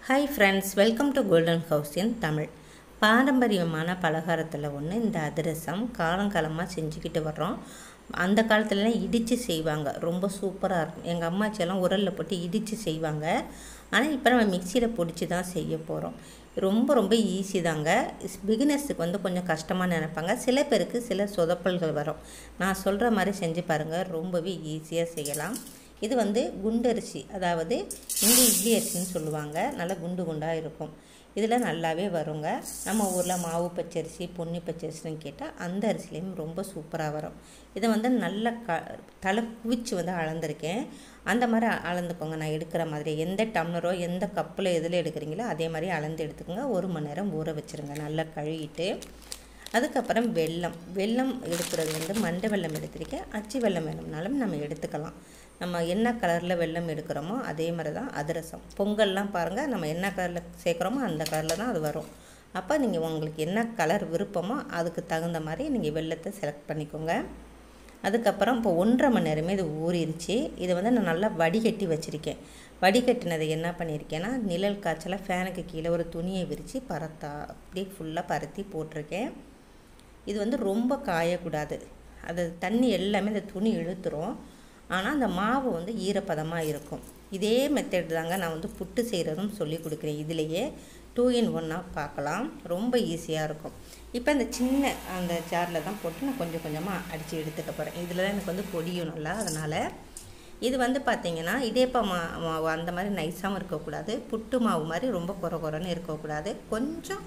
hi friends welcome to golden house in Tamil பாரம்பரியமான பலகாரத்தில் ஒன்று இந்த அதிரசம் காலங்காலமாக செஞ்சுக்கிட்டு வர்றோம் அந்த காலத்துலலாம் இடித்து செய்வாங்க ரொம்ப சூப்பராக இருக்கும் எங்கள் அம்மாச்சியெல்லாம் உரலில் போட்டு இடித்து செய்வாங்க ஆனால் இப்போ நம்ம மிக்சியில் பொடிச்சு தான் செய்ய போகிறோம் ரொம்ப ரொம்ப ஈஸி தாங்க பிகினர்ஸுக்கு வந்து கொஞ்சம் கஷ்டமாக நினைப்பாங்க சில பேருக்கு சில சொதப்பல்கள் வரும் நான் சொல்கிற மாதிரி செஞ்சு பாருங்கள் ரொம்பவே ஈஸியாக செய்யலாம் இது வந்து குண்டரிசி அதாவது இங்கே இட்லி அரிசின்னு சொல்லுவாங்க நல்லா குண்டு குண்டாக இருக்கும் இதில் நல்லாவே வருங்க நம்ம ஊரில் மாவு பச்சரிசி பொன்னி பச்சரிசின்னு கேட்டால் அந்த அரிசிலையும் ரொம்ப சூப்பராக வரும் இதை வந்து நல்ல க தலை குவிச்சு வந்து அளந்திருக்கேன் அந்த மாதிரி அளந்துக்கோங்க நான் எடுக்கிற மாதிரி எந்த டம்ளரோ எந்த கப்பில் எதில் எடுக்கிறீங்களோ அதே மாதிரி அளந்து எடுத்துக்கோங்க ஒரு மணி நேரம் ஊற வச்சுருங்க நல்லா கழுவிட்டு அதுக்கப்புறம் வெல்லம் வெல்லம் எடுக்கிறது வந்து மண்டை வெல்லம் எடுத்திருக்கேன் அச்சு வெல்லம் வேணும்னாலும் நம்ம எடுத்துக்கலாம் நம்ம என்ன கலரில் வெல்லம் எடுக்கிறோமோ அதே மாதிரி தான் அதிரசம் பொங்கல்லாம் பாருங்கள் நம்ம என்ன கலரில் சேர்க்குறோமோ அந்த கலரில் தான் அது வரும் அப்போ நீங்கள் உங்களுக்கு என்ன கலர் விருப்பமோ அதுக்கு தகுந்த மாதிரி நீங்கள் வெள்ளத்தை செலக்ட் பண்ணிக்கோங்க அதுக்கப்புறம் இப்போ ஒன்றரை மணி நேரமே இது ஊறிடுச்சு இதை வந்து நான் நல்லா வடிகட்டி வச்சுருக்கேன் வடிகட்டினதை என்ன பண்ணியிருக்கேன்னா நிழல் காய்ச்சல ஃபேனுக்கு கீழே ஒரு துணியை விரித்து பரத்தா அப்படியே ஃபுல்லாக பருத்தி போட்டிருக்கேன் இது வந்து ரொம்ப காயக்கூடாது அது தண்ணி எல்லாமே இந்த துணி இழுத்துரும் ஆனால் அந்த மாவு வந்து ஈரப்பதமாக இருக்கும் இதே மெத்தட் தாங்க நான் வந்து புட்டு செய்கிறதும் சொல்லி கொடுக்குறேன் இதுலேயே டூ இன் ஒன்னாக பார்க்கலாம் ரொம்ப ஈஸியாக இருக்கும் இப்போ இந்த சின்ன அந்த ஜாரில் தான் போட்டு நான் கொஞ்சம் கொஞ்சமாக அடித்து எடுத்துக்க போகிறேன் இதில் தான் எனக்கு வந்து பொடியும் நல்லா அதனால் இது வந்து பார்த்திங்கன்னா இதேப்பா மா மாவு அந்த மாதிரி நைஸாகவும் இருக்கக்கூடாது புட்டு மாவு மாதிரி ரொம்ப குறை குறைன்னு இருக்கக்கூடாது கொஞ்சம்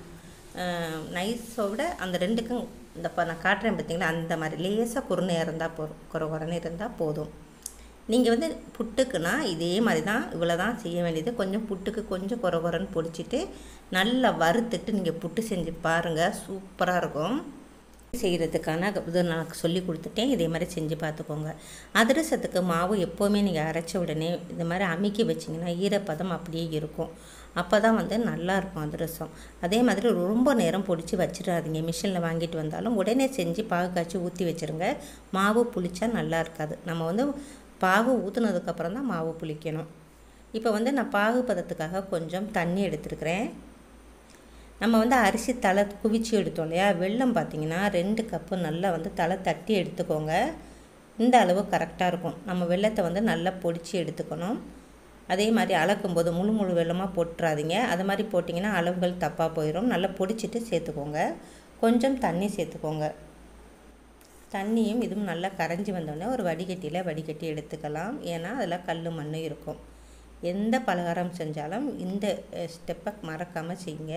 நைஸோட அந்த ரெண்டுக்கும் இந்த இப்போ நான் காட்டுறேன் பார்த்தீங்களா அந்த மாதிரி லேசாக குறுனையாக இருந்தால் போதும் குறை குறைன்னு இருந்தால் போதும் நீங்கள் வந்து புட்டுக்குன்னா இதே மாதிரி தான் இவ்வளோ தான் செய்ய வேண்டியது கொஞ்சம் புட்டுக்கு கொஞ்சம் குறை குறைன்னு பொடிச்சிட்டு நல்லா வறுத்துட்டு நீங்கள் புட்டு செஞ்சு பாருங்கள் சூப்பராக இருக்கும் செய்கிறதுக்கான இது நான் சொல்லி கொடுத்துட்டேன் இதே மாதிரி செஞ்சு பார்த்துக்கோங்க அதிரசத்துக்கு மாவு எப்போவுமே நீங்கள் அரைச்ச உடனே இந்த மாதிரி அமுக்கி வச்சிங்கன்னா ஈரப்பதம் அப்படியே இருக்கும் அப்போ தான் வந்து நல்லாயிருக்கும் அதிரசம் அதே மாதிரி ரொம்ப நேரம் பொடிச்சு வச்சிடாதீங்க மிஷினில் வாங்கிட்டு வந்தாலும் உடனே செஞ்சு பாகு காய்ச்சி ஊற்றி வச்சுருங்க மாவு புளிச்சா நல்லா இருக்காது நம்ம வந்து பாகு ஊற்றுனதுக்கப்புறம் தான் மாவு புளிக்கணும் இப்போ வந்து நான் பாகு பதத்துக்காக கொஞ்சம் தண்ணி எடுத்துருக்கிறேன் நம்ம வந்து அரிசி தலை குவிச்சு எடுத்தோம் இல்லையா வெள்ளம் பார்த்திங்கன்னா ரெண்டு கப்பு நல்லா வந்து தலை தட்டி எடுத்துக்கோங்க இந்த அளவு கரெக்டாக இருக்கும் நம்ம வெள்ளத்தை வந்து நல்லா பொடிச்சு எடுத்துக்கணும் அதே மாதிரி அளக்கும்போது முழு முழு வெள்ளமாக போட்டுறாதீங்க அது மாதிரி போட்டிங்கன்னா அளவுகள் தப்பாக போயிடும் நல்லா பொடிச்சிட்டு சேர்த்துக்கோங்க கொஞ்சம் தண்ணி சேர்த்துக்கோங்க தண்ணியும் இதுவும் நல்லா கரைஞ்சி வந்தோடனே ஒரு வடிகட்டியில் வடிகட்டி எடுத்துக்கலாம் ஏன்னா அதில் கல் மண் இருக்கும் எந்த பலகாரம் செஞ்சாலும் இந்த ஸ்டெப்பை மறக்காமல் செய்யுங்க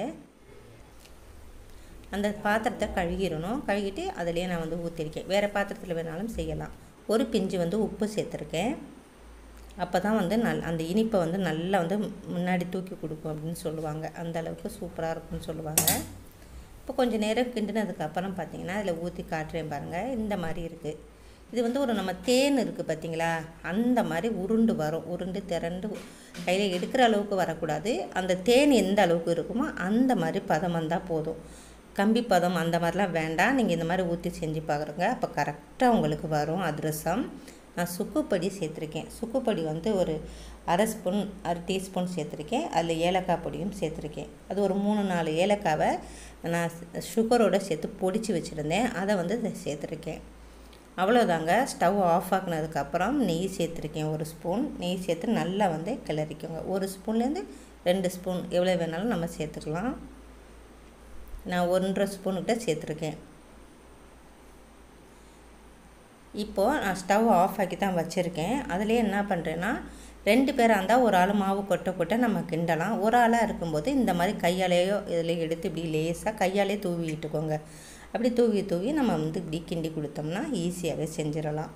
அந்த பாத்திரத்தை கழுகிடணும் கழுகிட்டு அதிலே நான் வந்து ஊற்றிருக்கேன் வேறு பாத்திரத்தில் வேணாலும் செய்யலாம் ஒரு பிஞ்சு வந்து உப்பு சேர்த்துருக்கேன் அப்போ தான் வந்து நல் அந்த இனிப்பை வந்து நல்லா வந்து முன்னாடி தூக்கி கொடுக்கும் அப்படின்னு சொல்லுவாங்க அந்த அளவுக்கு சூப்பராக இருக்கும்னு சொல்லுவாங்க இப்போ கொஞ்சம் நேரம் கிண்டினதுக்கப்புறம் பார்த்தீங்கன்னா அதில் ஊற்றி காட்டுறேன் பாருங்கள் இந்த மாதிரி இருக்குது இது வந்து ஒரு நம்ம தேன் இருக்குது பார்த்தீங்களா அந்த மாதிரி உருண்டு வரும் உருண்டு திரண்டு கையில் எடுக்கிற அளவுக்கு வரக்கூடாது அந்த தேன் எந்த அளவுக்கு இருக்குமோ அந்த மாதிரி பதம் வந்தால் போதும் கம்பி பதம் அந்த மாதிரிலாம் வேண்டாம் நீங்கள் இந்த மாதிரி ஊற்றி செஞ்சு பார்க்குறங்க அப்போ கரெக்டாக உங்களுக்கு வரும் அதிரசம் நான் சுக்குப்பொடி சேர்த்துருக்கேன் சுக்குப்பொடி வந்து ஒரு அரை ஸ்பூன் அரை டீஸ்பூன் சேர்த்துருக்கேன் அதில் ஏலக்காய் பொடியும் சேர்த்துருக்கேன் அது ஒரு மூணு நாலு ஏலக்காவை நான் சுகரோடு சேர்த்து பொடிச்சு வச்சுருந்தேன் அதை வந்து சேர்த்துருக்கேன் அவ்வளோதாங்க ஸ்டவ் ஆஃப் ஆக்கினதுக்கப்புறம் நெய் சேர்த்துருக்கேன் ஒரு ஸ்பூன் நெய் சேர்த்து நல்லா வந்து கிளறிக்கோங்க ஒரு ஸ்பூன்லேருந்து ரெண்டு ஸ்பூன் எவ்வளோ வேணாலும் நம்ம சேர்த்துக்கலாம் நான் ஒன்றரை ஸ்பூனுக்கிட்ட சேர்த்துருக்கேன் இப்போது நான் ஸ்டவ் ஆஃப் ஆக்கி தான் வச்சுருக்கேன் அதுலேயே என்ன பண்ணுறேன்னா ரெண்டு பேராக இருந்தால் ஒரு ஆள் மாவு கொட்ட கொட்ட நம்ம கிண்டலாம் ஒரு ஆளாக இருக்கும்போது இந்த மாதிரி கையாலேயோ இதில் எடுத்து இப்படி லேசாக கையாலே தூவி விட்டுக்கோங்க அப்படி தூவி தூவி நம்ம வந்து இப்படி கிண்டி கொடுத்தோம்னா ஈஸியாகவே செஞ்சிடலாம்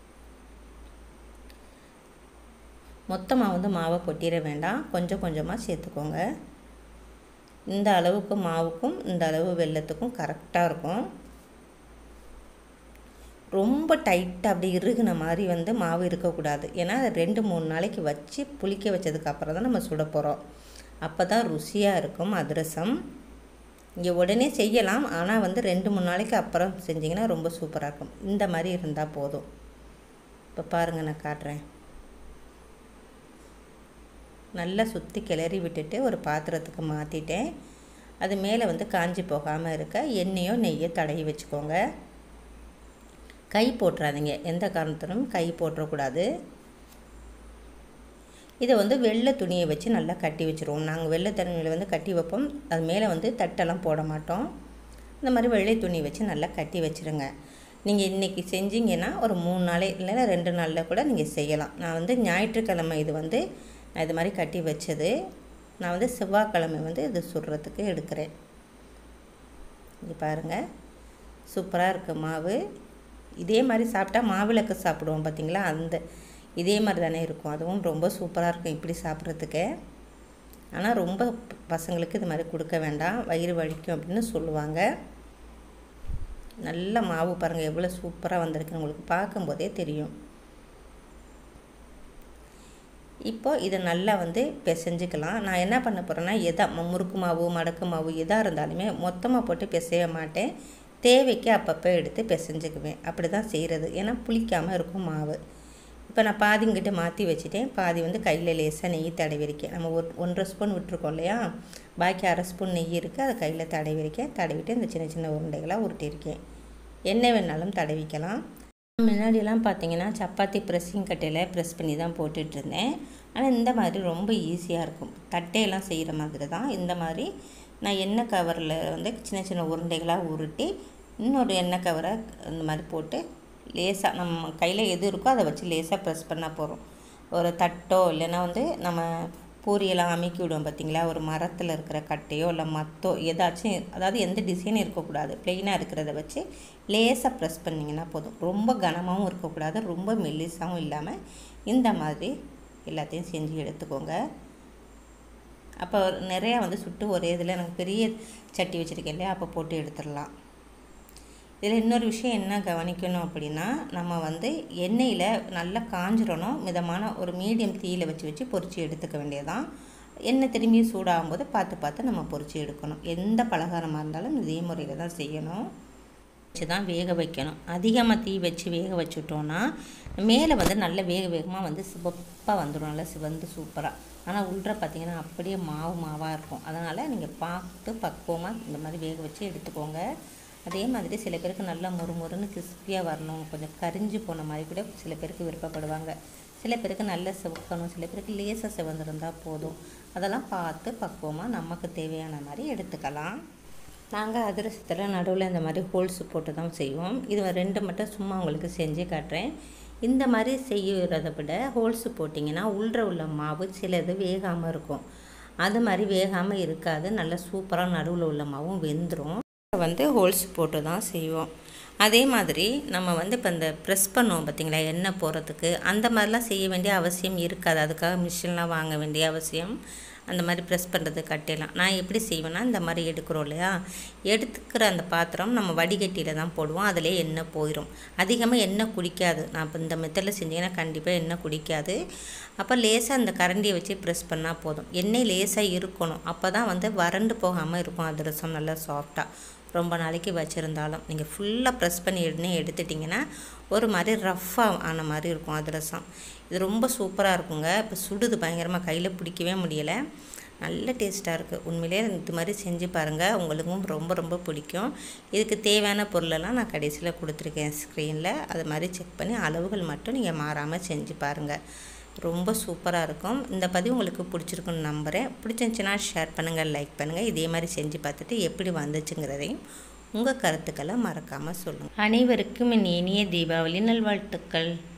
மொத்தமாக வந்து மாவை கொட்டிட வேண்டாம் கொஞ்சம் கொஞ்சமாக சேர்த்துக்கோங்க இந்த அளவுக்கு மாவுக்கும் இந்த அளவு வெள்ளத்துக்கும் கரெக்டாக இருக்கும் ரொம்ப டைட்டாக அப்படி இறுகின மாதிரி வந்து மாவு இருக்கக்கூடாது ஏன்னா ரெண்டு மூணு நாளைக்கு வச்சு புளிக்க வச்சதுக்கப்புறம் தான் நம்ம சுட போகிறோம் அப்போ தான் ருசியாக இருக்கும் அதிரசம் இங்கே உடனே செய்யலாம் ஆனால் வந்து ரெண்டு மூணு நாளைக்கு அப்புறம் செஞ்சிங்கன்னா ரொம்ப சூப்பராக இருக்கும் இந்த மாதிரி இருந்தால் போதும் இப்போ பாருங்கள் நான் காட்டுறேன் நல்லா சுற்றி கிளறி விட்டுட்டு ஒரு பாத்திரத்துக்கு மாற்றிட்டேன் அது மேலே வந்து காஞ்சி போகாமல் இருக்க எண்ணெயோ நெய்யோ தடவி வச்சுக்கோங்க கை போட்டுறாதீங்க எந்த காரணத்திலும் கை போட்டுறக்கூடாது இதை வந்து வெள்ளை துணியை வச்சு நல்லா கட்டி வச்சுருவோம் நாங்கள் வெள்ளை துணியில் வந்து கட்டி வைப்போம் அது மேலே வந்து தட்டெல்லாம் போட மாட்டோம் இந்த மாதிரி வெள்ளை துணி வச்சு நல்லா கட்டி வச்சுருங்க நீங்கள் இன்றைக்கி செஞ்சீங்கன்னா ஒரு மூணு நாளே இல்லைன்னா ரெண்டு நாளில் கூட நீங்கள் செய்யலாம் நான் வந்து ஞாயிற்றுக்கிழமை இது வந்து நான் இது மாதிரி கட்டி வச்சது நான் வந்து செவ்வாய்க்கிழமை வந்து இது சுடுறதுக்கு எடுக்கிறேன் இது பாருங்கள் சூப்பராக இருக்குது மாவு இதே மாதிரி சாப்பிட்டா மாவிளக்கு சாப்பிடுவோம் பார்த்திங்களா அந்த இதே மாதிரி தானே இருக்கும் அதுவும் ரொம்ப சூப்பராக இருக்கும் இப்படி சாப்பிட்றதுக்கு ஆனால் ரொம்ப பசங்களுக்கு இது மாதிரி கொடுக்க வேண்டாம் வயிறு வலிக்கும் அப்படின்னு சொல்லுவாங்க நல்ல மாவு பாருங்கள் எவ்வளோ சூப்பராக வந்திருக்கு உங்களுக்கு பார்க்கும்போதே தெரியும் இப்போது இதை நல்லா வந்து பிசைஞ்சிக்கலாம் நான் என்ன பண்ண போகிறேன்னா எதா முறுக்கு மாவு மடக்கு மாவு எதாக இருந்தாலுமே மொத்தமாக போட்டு பிசைய மாட்டேன் தேவைக்கு அப்பப்போ எடுத்து பிசைஞ்சுக்குவேன் அப்படி தான் செய்கிறது ஏன்னா புளிக்காமல் இருக்கும் மாவு இப்போ நான் பாதிங்கிட்ட மாற்றி வச்சுட்டேன் பாதி வந்து கையில் லேசாக நெய் தடவிருக்கேன் நம்ம ஒரு ஒன்றரை ஸ்பூன் விட்டுருக்கோம் இல்லையா பாக்கி அரை ஸ்பூன் நெய் இருக்குது அதை கையில் தடவிருக்கேன் தடவிட்டு இந்த சின்ன சின்ன உருண்டைகளாக உருட்டியிருக்கேன் எண்ணெய் வேணாலும் தடவிக்கலாம் முன்னாடியெல்லாம் பார்த்தீங்கன்னா சப்பாத்தி ப்ரெஸ்ஸிங் கட்டையில் ப்ரெஸ் பண்ணி தான் போட்டுட்டு இருந்தேன் ஆனால் இந்த மாதிரி ரொம்ப ஈஸியாக இருக்கும் தட்டையெல்லாம் செய்கிற மாதிரி தான் இந்த மாதிரி நான் எண்ணெய் கவரில் வந்து சின்ன சின்ன உருண்டைகளாக உருட்டி இன்னொரு எண்ணெய் கவரை இந்த மாதிரி போட்டு லேசாக நம்ம கையில் எது இருக்கோ அதை வச்சு லேசாக ப்ரெஸ் பண்ணால் போகிறோம் ஒரு தட்டோ இல்லைன்னா வந்து நம்ம பூரியெல்லாம் அமைக்கி விடுவோம் பார்த்திங்களா ஒரு மரத்தில் இருக்கிற கட்டையோ இல்லை மத்தோ ஏதாச்சும் அதாவது எந்த டிசைனும் இருக்கக்கூடாது ப்ளெயினாக இருக்கிறத வச்சு லேசாக ப்ரெஸ் பண்ணிங்கன்னா போதும் ரொம்ப கனமாகவும் இருக்கக்கூடாது ரொம்ப மெல்லிசாகவும் இல்லாமல் இந்த மாதிரி எல்லாத்தையும் செஞ்சு எடுத்துக்கோங்க அப்போ நிறையா வந்து சுட்டு ஒரே இதில் எனக்கு பெரிய சட்டி வச்சுருக்கேன் இல்லையா அப்போ போட்டு எடுத்துடலாம் இதில் இன்னொரு விஷயம் என்ன கவனிக்கணும் அப்படின்னா நம்ம வந்து எண்ணெயில் நல்லா காஞ்சிடணும் மிதமான ஒரு மீடியம் தீயில் வச்சு வச்சு பொரித்து எடுத்துக்க வேண்டியதான் எண்ணெய் திரும்பி சூடாகும் போது பார்த்து பார்த்து நம்ம பொரித்து எடுக்கணும் எந்த பலகாரமாக இருந்தாலும் இதே முறையில் தான் செய்யணும் வச்சு தான் வேக வைக்கணும் அதிகமாக தீ வச்சு வேக வச்சுட்டோன்னா மேலே வந்து நல்ல வேக வேகமாக வந்து சிவப்பாக வந்துடும் நல்லா சிவந்து சூப்பராக ஆனால் உள்ள பார்த்திங்கன்னா அப்படியே மாவு மாவாக இருக்கும் அதனால் நீங்கள் பார்த்து பக்குவமாக இந்த மாதிரி வேக வச்சு எடுத்துக்கோங்க அதே மாதிரி சில பேருக்கு நல்லா முறுமுறுன்னு கிறிஸ்பியாக வரணும் கொஞ்சம் கரிஞ்சு போன மாதிரி கூட சில பேருக்கு விருப்பப்படுவாங்க சில பேருக்கு நல்ல சிவக்கணும் சில பேருக்கு லேசாக சிவந்திருந்தால் போதும் அதெல்லாம் பார்த்து பக்குவமாக நமக்கு தேவையான மாதிரி எடுத்துக்கலாம் நாங்கள் அதிரசத்தில் நடுவில் இந்த மாதிரி ஹோல்ஸ் போட்டு தான் செய்வோம் இது ரெண்டு மட்டும் சும்மா உங்களுக்கு செஞ்சு காட்டுறேன் இந்த மாதிரி செய்கிறத விட ஹோல்ஸ் போட்டிங்கன்னா உள்ள உள்ள மாவு சிலது வேகாமல் இருக்கும் அது மாதிரி வேகாமல் இருக்காது நல்லா சூப்பராக நடுவில் உள்ள மாவும் வெந்துடும் வந்து ஹோல்ஸ் போட்டு தான் செய்வோம் அதே மாதிரி நம்ம வந்து இப்போ இந்த ப்ரெஸ் பண்ணுவோம் பார்த்திங்களா எண்ணெய் போகிறதுக்கு அந்த மாதிரிலாம் செய்ய வேண்டிய அவசியம் இருக்காது அதுக்காக மிஷின்லாம் வாங்க வேண்டிய அவசியம் அந்த மாதிரி ப்ரெஸ் பண்ணுறது கட்டிடலாம் நான் எப்படி செய்வேன்னா இந்த மாதிரி எடுக்கிறோம் இல்லையா எடுத்துக்கிற அந்த பாத்திரம் நம்ம வடிகட்டியில் தான் போடுவோம் அதிலே எண்ணெய் போயிடும் அதிகமாக எண்ணெய் குடிக்காது நான் இப்போ இந்த மெத்தடில் செஞ்சீங்கன்னா கண்டிப்பாக எண்ணெய் குடிக்காது அப்போ லேசாக அந்த கரண்டியை வச்சு ப்ரெஸ் பண்ணால் போதும் எண்ணெய் லேசாக இருக்கணும் அப்போ தான் வந்து வறண்டு போகாமல் இருக்கும் அதிரசம் நல்லா சாஃப்டாக ரொம்ப நாளைக்கு வச்சுருந்தாலும் நீங்கள் ஃபுல்லாக ப்ரெஸ் பண்ணி எண்ணெய் எடுத்துட்டிங்கன்னா ஒரு மாதிரி ரஃப்பாக ஆன மாதிரி இருக்கும் அதிரசம் இது ரொம்ப சூப்பராக இருக்குங்க இப்போ சுடுது பயங்கரமாக கையில் பிடிக்கவே முடியலை நல்ல டேஸ்ட்டாக இருக்குது உண்மையிலே இது மாதிரி செஞ்சு பாருங்கள் உங்களுக்கும் ரொம்ப ரொம்ப பிடிக்கும் இதுக்கு தேவையான பொருளெல்லாம் நான் கடைசியில் கொடுத்துருக்கேன் ஸ்க்ரீனில் அது மாதிரி செக் பண்ணி அளவுகள் மட்டும் நீங்கள் மாறாமல் செஞ்சு பாருங்கள் ரொம்ப சூப்பராக இருக்கும் இந்த பதிவு உங்களுக்கு பிடிச்சிருக்குன்னு நம்புகிறேன் பிடிச்சிருந்துச்சின்னா ஷேர் பண்ணுங்கள் லைக் பண்ணுங்கள் இதே மாதிரி செஞ்சு பார்த்துட்டு எப்படி வந்துச்சுங்கிறதையும் உங்கள் கருத்துக்களை மறக்காமல் சொல்லுங்கள் அனைவருக்கும் என் இனிய தீபாவளி நல்வாழ்த்துக்கள்